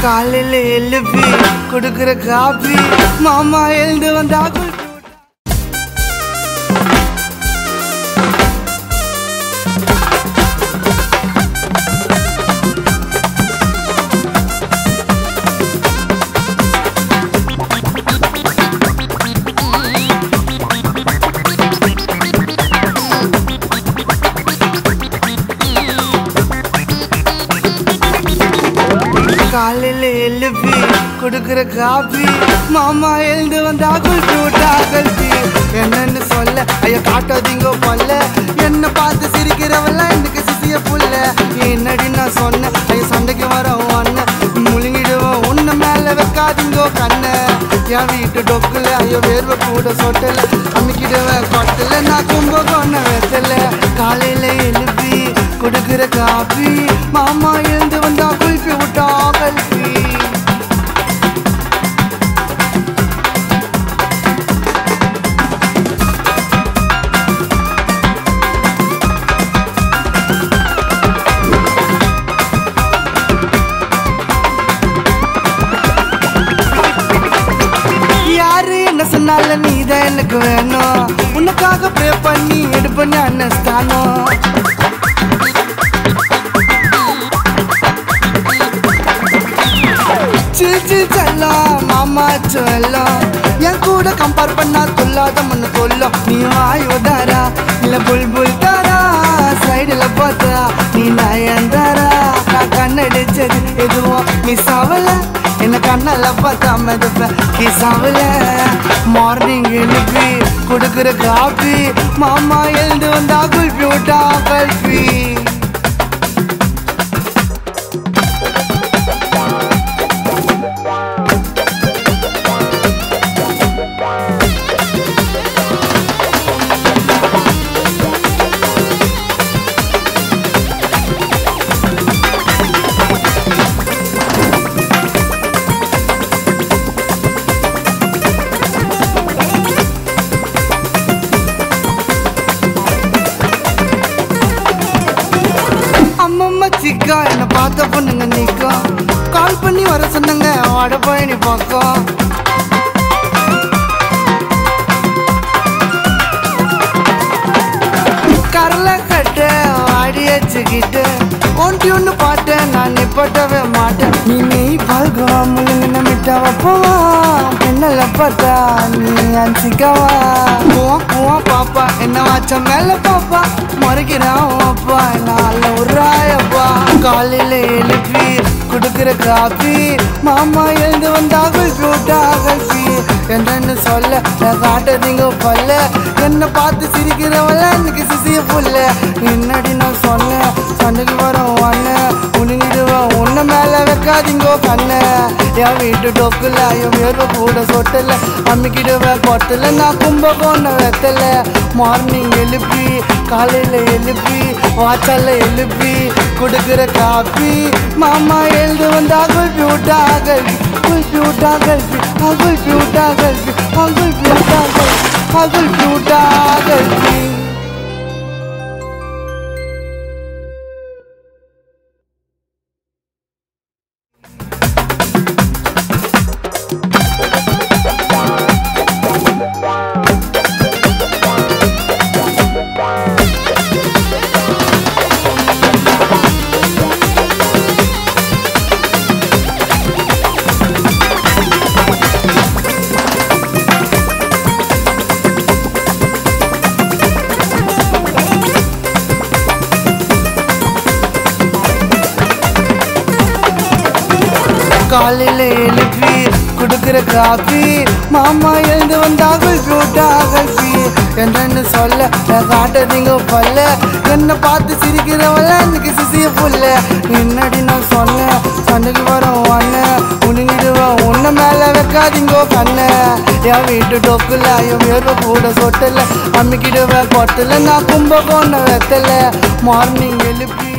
காலையில எழுப்பி கொடுக்குற காபி மாமா எழுந்து வந்தா குளிச்சு விட்டா. காலையில எழுப்பி கொடுக்குற காபி மாமா எழுந்து வந்தா குளிச்சு விட்டா கல்வி என்னன்னு சொல்ல ஐயா காட்டாதீங்க பொல்ல என்ன பார்த்து சிரிக்கிறவள எனக்கு சிசிய புல்ல என்னடி நான் சொன்னேன் ஐயா சண்டைக்கு வர அண்ணன் முழுங்கிடுவோம் உன்ன மேல வைக்காதீங்க கண்ண என் வீட்டு டொக்குல ஐயோ வேர்வை கூட சொட்டல அமுக்கிடுவேன் கொட்டல நான் கும்பகோண வெத்தல காலையில எழுப்பி கொடுக்குற காபி மாமா எழுந்து வந்தா குல்ஃபி விட்டா கல்வி யாரு என்ன சொன்னாலும் நீதான் எனக்கு வேணும் உனக்காக ப்ரே பண்ணி எடுப்பேன்னு அண்ணஸ்தானம் சிரிச்சு செல்லம் மாமா செல்லம் என் கூட கம்பேர் பண்ணா சொல்லாத மண்ணு சொல்லும் நீ வாயுதாரா இல்ல புல் புல் தாரா சைடுல பார்த்தா நீ நயன்தாரா நான் கண்ணடிச்சது எதுவும் மிஸ் ஆகல என்ன கண்ணால பார்த்தா மெதுப்ப கிஸ் ஆகல மார்னிங் எழுப்பி கொடுக்குற காபி மாமா எழுந்து வந்தா குல்பி விட்டா கல்பி அம்மம்மா சிக்கா என்ன பார்த்த பொண்ணுங்க நிக்கா கால் பண்ணி வர சொன்னங்க வாட பயணி பக்கம் கரலை கட்ட வாடி வச்சுக்கிட்டு ஒன்டி ஒன்று பாட்டேன் நான் நிப்பட்டவே மாட்டேன் நீ நெய் பால்கோவா முழுங்கின மிட்டாவா போவா பின்னல பார்த்தா நீ அன்சிக்காவா பூவா பூவா பாப்பா என்ன வாச்ச மேல பாப்பா முறைக்கிறான் அப்பா நால உராயப்பா காலையில எழுப்பி கொடுக்குற காப்பி மாமா எழுந்து வந்தா குல்பி விட்டா கல்பி என்னன்னு சொல்ல நான் காட்டதீங்க பல்ல என்ன பார்த்து சிரிக்கிறவள எனக்கு சிசிய புல்ல என்னடி நான் சொன்னேன் சண்டைக்கு வரோம் அண்ணன் உணுங்கிடுவேன் உன்ன மேல வைக்காதீங்கோ கண்ண என் வீட்டு டொக்குல என் வேர்வை கூட சொட்டல அம்மிக்கிடுவேன் கொட்டல நான் கும்பகோண வெத்தல மார்னிங் எழுப்பி காலையில எழுப்பி வாச்சால எழுப்பி கொடுக்குற காப்பி மாமா எழுந்து வந்தா குல்பி விட்டா கல்வி குல்பி விட்டா கல்வி குல்பி விட்டா கல்வி குல்பி விட்டா கல்வி குல்பி விட்டா கல்வி காலையில எழுப்பி கொடுக்குற காப்பி மாமா எழுந்து வந்தா குல்பி விட்டா கல்பி என்னன்னு சொல்ல நான் காட்டதீங்க பல்ல என்ன பார்த்து சிரிக்கிறவள எனக்கு சிசிய புல்ல என்னடி நான் சொன்னேன் சண்டைக்கு வரோம் அண்ணன் உணுங்கிடுவேன் உன்ன மேல வைக்காதீங்கோ கண்ண என் வீட்டு டொக்குல என் வேர்வை கூட சொட்டல அம்மிக்கிடுவேன் கொட்டல நான் கும்பகோண வெத்தல மார்னிங் எழுப்பி